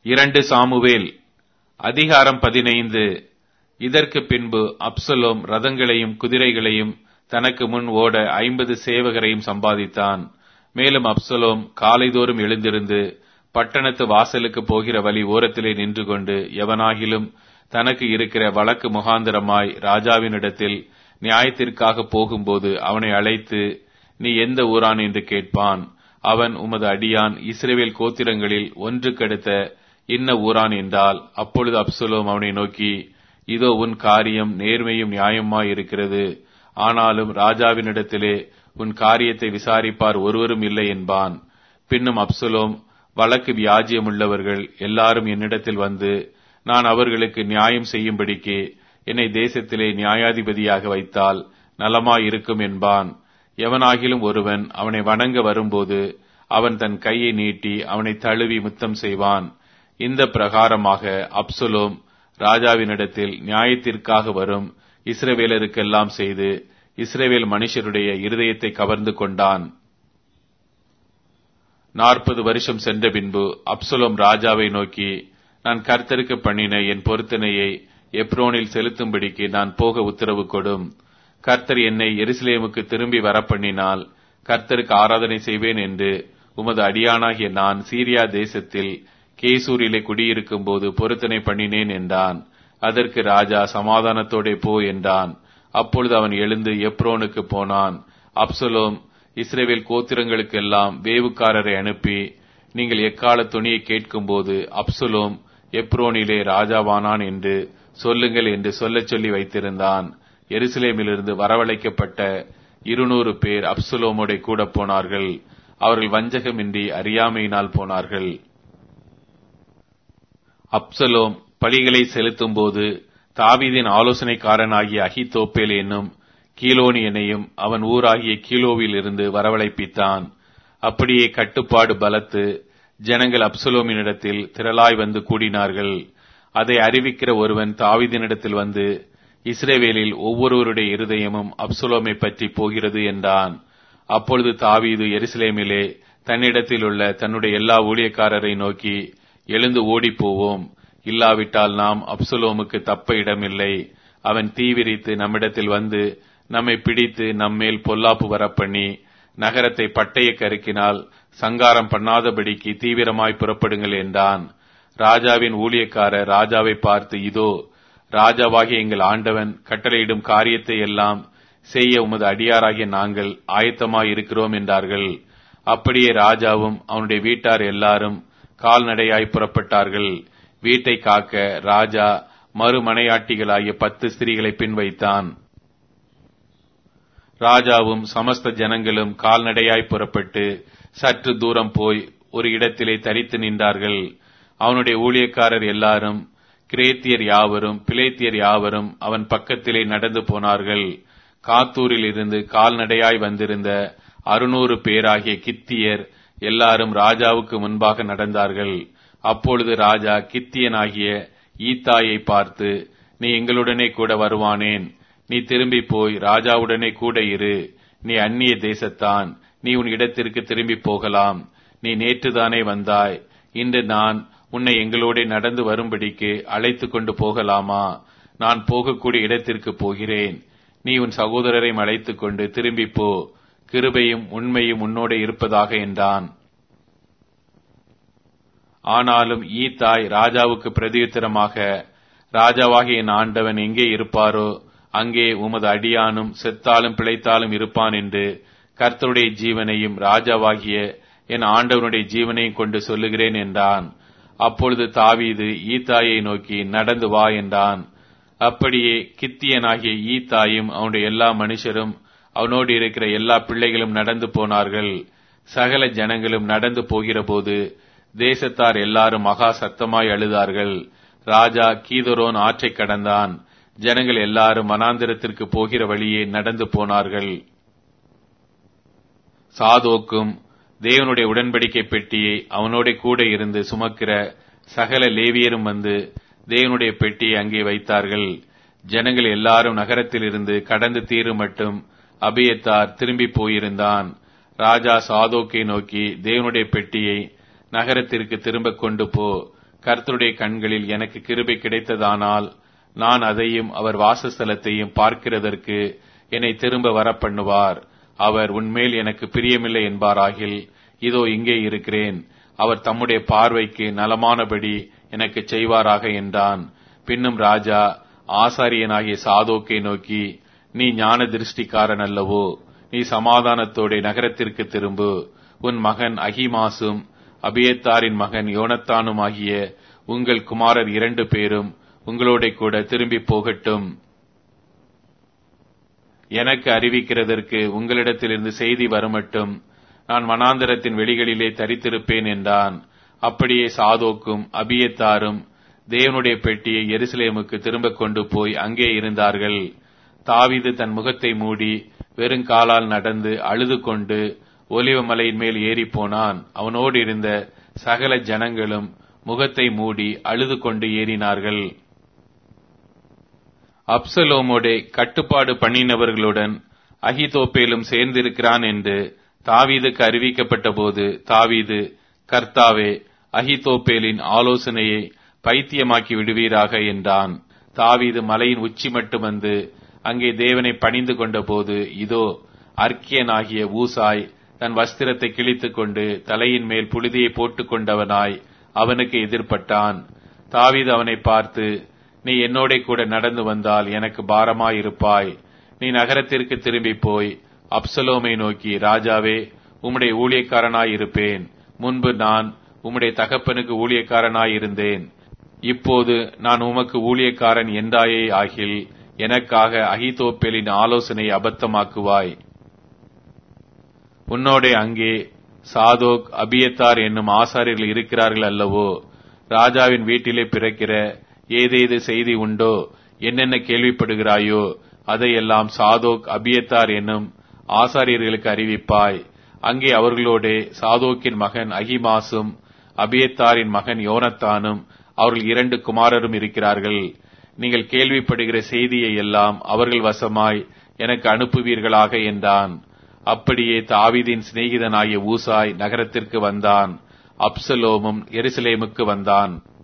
இரண்டு சாமுவேல் அதிகாரம் பதினைந்து இதற்கு பின்பு அப்சலோம் ரதங்களையும் குதிரைகளையும் தனக்கு முன் ஓட ஐம்பது சேவகரையும் சம்பாதித்தான் மேலும் அப்சலோம் காலைதோறும் எழுந்திருந்து பட்டணத்து வாசலுக்கு போகிற வழி ஓரத்திலே நின்று கொண்டு எவனாகிலும் தனக்கு இருக்கிற வழக்கு முகாந்திரமாய் ராஜாவினிடத்தில் நியாயத்திற்காக போகும்போது அவனை அழைத்து நீ எந்த ஊரான் என்று கேட்பான் அவன் உமது அடியான் இஸ்ரேவேல் கோத்திரங்களில் ஒன்றுக்கடுத்த இன்ன ஊரான் என்றால் அப்பொழுது அப்சலோம் அவனை நோக்கி இதோ உன் காரியம் நேர்மையும் நியாயமாய் இருக்கிறது ஆனாலும் ராஜாவினிடத்திலே உன் காரியத்தை விசாரிப்பார் ஒருவரும் இல்லை என்பான் பின்னும் அப்சலோம் வழக்கு வியாஜியமுள்ளவர்கள் எல்லாரும் என்னிடத்தில் வந்து நான் அவர்களுக்கு நியாயம் செய்யும்படிக்கு என்னை தேசத்திலே நியாயாதிபதியாக வைத்தால் நலமாயிருக்கும் என்பான் எவனாகிலும் ஒருவன் அவனை வணங்க வரும்போது அவன் தன் கையை நீட்டி அவனை தழுவி முத்தம் செய்வான் இந்த பிரகாரமாக அப்சலோம் ராஜாவினிடத்தில் நியாயத்திற்காக வரும் இஸ்ரவேலருக்கெல்லாம் செய்து இஸ்ரேவேல் மனுஷருடைய இருதயத்தை கவர்ந்து கொண்டான் நாற்பது வருஷம் சென்ற பின்பு அப்சலோம் ராஜாவை நோக்கி நான் கர்த்தருக்கு பண்ணின என் பொருத்தனையை எப்ரோனில் செலுத்தும்படிக்கு நான் போக உத்தரவு கொடும் கர்த்தர் என்னை எருசலேமுக்கு திரும்பி வரப்பண்ணினால் கர்த்தருக்கு ஆராதனை செய்வேன் என்று உமது அடியானாகிய நான் சீரியா தேசத்தில் கேசூரிலே குடியிருக்கும் போது பொருத்தனை பண்ணினேன் என்றான் அதற்கு ராஜா சமாதானத்தோடே போ என்றான் அப்பொழுது அவன் எழுந்து எப்ரோனுக்கு போனான் அப்சலோம் இஸ்ரேவேல் கோத்திரங்களுக்கெல்லாம் வேவுக்காரரை அனுப்பி நீங்கள் எக்கால துணியை கேட்கும்போது அப்சலோம் எப்ரோனிலே ராஜாவானான் என்று சொல்லுங்கள் என்று சொல்லச் சொல்லி வைத்திருந்தான் எருசலேமிலிருந்து வரவழைக்கப்பட்ட இருநூறு பேர் அப்சலோமோட கூட போனார்கள் அவர்கள் வஞ்சகமின்றி அறியாமையினால் போனார்கள் அப்சலோம் பலிகளை செலுத்தும் போது தாவீதின் ஆலோசனைக்காரனாகிய அகிதோப்பேல் என்னும் கீலோனியனையும் அவன் ஊராகிய கீலோவில் இருந்து வரவழைப்பித்தான் அப்படியே கட்டுப்பாடு பலத்து ஜனங்கள் அப்சலோமினிடத்தில் திரளாய் வந்து கூடினார்கள் அதை அறிவிக்கிற ஒருவன் தாவிதினிடத்தில் வந்து இஸ்ரேவேலில் ஒவ்வொருவருடைய இருதயமும் அப்சலோமை பற்றி போகிறது என்றான் அப்பொழுது தாவீது எருசலேமிலே தன்னிடத்தில் உள்ள தன்னுடைய எல்லா ஊழியக்காரரை நோக்கி எழுந்து ஓடிப்போவோம் இல்லாவிட்டால் நாம் அப்சலோமுக்கு தப்ப இடமில்லை அவன் தீவிரித்து நம்மிடத்தில் வந்து நம்மை பிடித்து நம்மேல் பொல்லாப்பு வரப்பண்ணி நகரத்தை பட்டய கருக்கினால் சங்காரம் பண்ணாதபடிக்கு தீவிரமாய் புறப்படுங்கள் என்றான் ராஜாவின் ஊழியக்காரர் ராஜாவை பார்த்து இதோ ராஜாவாகிய எங்கள் ஆண்டவன் கட்டளையிடும் காரியத்தை எல்லாம் செய்ய உமது அடியாராகிய நாங்கள் ஆயத்தமாய் இருக்கிறோம் என்றார்கள் அப்படியே ராஜாவும் அவனுடைய வீட்டார் எல்லாரும் கால்நடையாய் புறப்பட்டார்கள் வீட்டை காக்க ராஜா மறுமனையாட்டிகளாகிய பத்து ஸ்திரீகளை பின் வைத்தான் ராஜாவும் சமஸ்த ஜனங்களும் கால்நடையாய் புறப்பட்டு சற்று தூரம் போய் ஒரு இடத்திலே தரித்து நின்றார்கள் அவனுடைய ஊழியக்காரர் எல்லாரும் கிரேத்தியர் யாவரும் பிலேத்தியர் யாவரும் அவன் பக்கத்திலே நடந்து போனார்கள் காத்தூரில் இருந்து கால்நடையாய் வந்திருந்த அறுநூறு பேராகிய கித்தியர் எல்லாரும் ராஜாவுக்கு முன்பாக நடந்தார்கள் அப்பொழுது ராஜா கித்தியனாகிய ஈத்தாயை பார்த்து நீ எங்களுடனே கூட வருவானேன் நீ திரும்பி போய் ராஜாவுடனே கூட இரு நீ அந்நிய தேசத்தான் நீ உன் இடத்திற்கு திரும்பி போகலாம் நீ நேற்றுதானே வந்தாய் இன்று நான் உன்னை எங்களோட நடந்து வரும்படிக்கு அழைத்து கொண்டு போகலாமா நான் போகக்கூடிய இடத்திற்கு போகிறேன் நீ உன் சகோதரரை அழைத்துக் கொண்டு திரும்பி போ கிருபையும் உண்மையும் உன்னோட இருப்பதாக என்றான் ஆனாலும் ஈத்தாய் ராஜாவுக்கு பிரதியுத்தரமாக ராஜாவாகிய என் ஆண்டவன் எங்கே இருப்பாரோ அங்கே உமது அடியானும் செத்தாலும் பிழைத்தாலும் இருப்பான் என்று கர்த்தருடைய ஜீவனையும் ராஜாவாகிய என் ஆண்டவனுடைய ஜீவனையும் கொண்டு சொல்லுகிறேன் என்றான் அப்பொழுது தாவீது ஈத்தாயை நோக்கி நடந்து வா என்றான் அப்படியே கித்தியனாகிய ஈத்தாயும் அவனுடைய எல்லா மனுஷரும் அவனோடு இருக்கிற எல்லா பிள்ளைகளும் நடந்து போனார்கள் சகல ஜனங்களும் நடந்து போகிறபோது தேசத்தார் எல்லாரும் மகா சத்தமாய் அழுதார்கள் ராஜா கீதரோன் ஆற்றை கடந்தான் ஜனங்கள் எல்லாரும் மனாந்திரத்திற்கு போகிற வழியே நடந்து போனார்கள் சாதோக்கும் தேவனுடைய உடன்படிக்கை பெட்டியை அவனோட கூட இருந்து சுமக்கிற சகல லேவியரும் வந்து தேவனுடைய பெட்டியை அங்கே வைத்தார்கள் ஜனங்கள் எல்லாரும் நகரத்தில் இருந்து கடந்து தீரும் மட்டும் அபியத்தார் திரும்பி போயிருந்தான் ராஜா சாதோக்கை நோக்கி தேவனுடைய பெட்டியை நகரத்திற்கு திரும்ப கொண்டு போ கர்த்தருடைய கண்களில் எனக்கு கிருபை கிடைத்ததானால் நான் அதையும் அவர் வாசஸ்தலத்தையும் பார்க்கிறதற்கு என்னை திரும்ப வரப்பண்ணுவார் அவர் உன்மேல் எனக்கு பிரியமில்லை என்பாராகில் இதோ இங்கே இருக்கிறேன் அவர் தம்முடைய பார்வைக்கு நலமானபடி எனக்கு செய்வாராக என்றான் பின்னும் ராஜா ஆசாரியனாகிய சாதோக்கை நோக்கி நீ ஞான திருஷ்டிக்காரன் அல்லவோ நீ சமாதானத்தோட நகரத்திற்கு திரும்பு உன் மகன் அகிமாசும் அபியத்தாரின் மகன் யோனத்தானும் ஆகிய உங்கள் குமாரர் இரண்டு பேரும் உங்களோட கூட திரும்பி போகட்டும் எனக்கு அறிவிக்கிறதற்கு உங்களிடத்திலிருந்து செய்தி வரமட்டும் நான் மனாந்தரத்தின் வெளிகளிலே தரித்திருப்பேன் என்றான் அப்படியே சாதோக்கும் அபியத்தாரும் தேவனுடைய பெட்டியை எருசலேமுக்கு திரும்ப கொண்டு போய் அங்கே இருந்தார்கள் தாவிது தன் முகத்தை மூடி வெறுங்காலால் நடந்து அழுது கொண்டு ஒலிவ மலையின் மேல் ஏறி போனான் அவனோடு இருந்த சகல ஜனங்களும் முகத்தை மூடி அழுது கொண்டு ஏறினார்கள் அப்சலோமோடே கட்டுப்பாடு பண்ணினவர்களுடன் அகிதோப்பேலும் சேர்ந்திருக்கிறான் என்று தாவீதுக்கு அறிவிக்கப்பட்ட போது தாவீது கர்த்தாவே அகிதோப்பேலின் ஆலோசனையை பைத்தியமாக்கி விடுவீராக என்றான் தாவீது மலையின் உச்சி மட்டும் வந்து அங்கே தேவனை பணிந்து கொண்ட போது இதோ அர்க்கியனாகிய ஊசாய் தன் வஸ்திரத்தை கிழித்துக் கொண்டு தலையின் மேல் புழுதியை போட்டுக் கொண்டவனாய் அவனுக்கு எதிர்ப்பட்டான் தாவீது அவனை பார்த்து நீ என்னோட கூட நடந்து வந்தால் எனக்கு பாரமாயிருப்பாய் நீ நகரத்திற்கு திரும்பி போய் அப்சலோமை நோக்கி ராஜாவே உம்முடைய ஊழியக்காரனாயிருப்பேன் முன்பு நான் உம்முடைய தகப்பனுக்கு ஊழியக்காரனாயிருந்தேன் இப்போது நான் உமக்கு ஊழியக்காரன் என்றாயே ஆகில் எனக்காக அகிதோப்பேலின் ஆலோசனை அபத்தமாக்குவாய் உன்னோடே அங்கே சாதோக் அபியத்தார் என்னும் ஆசாரியர்கள் இருக்கிறார்கள் அல்லவோ ராஜாவின் வீட்டிலே பிறக்கிற ஏதேது செய்தி உண்டோ என்னென்ன கேள்விப்படுகிறாயோ அதையெல்லாம் சாதோக் அபியத்தார் என்னும் ஆசாரியர்களுக்கு அறிவிப்பாய் அங்கே அவர்களோடே சாதோக்கின் மகன் அகிமாசும் அபியத்தாரின் மகன் யோனத்தானும் அவர்கள் இரண்டு குமாரரும் இருக்கிறார்கள் நீங்கள் கேள்விப்படுகிற செய்தியை எல்லாம் அவர்கள் வசமாய் எனக்கு அனுப்புவீர்களாக என்றான் அப்படியே தாவீதின் சிநேகிதனாகிய ஊசாய் நகரத்திற்கு வந்தான் அப்சலோமும் எருசலேமுக்கு வந்தான்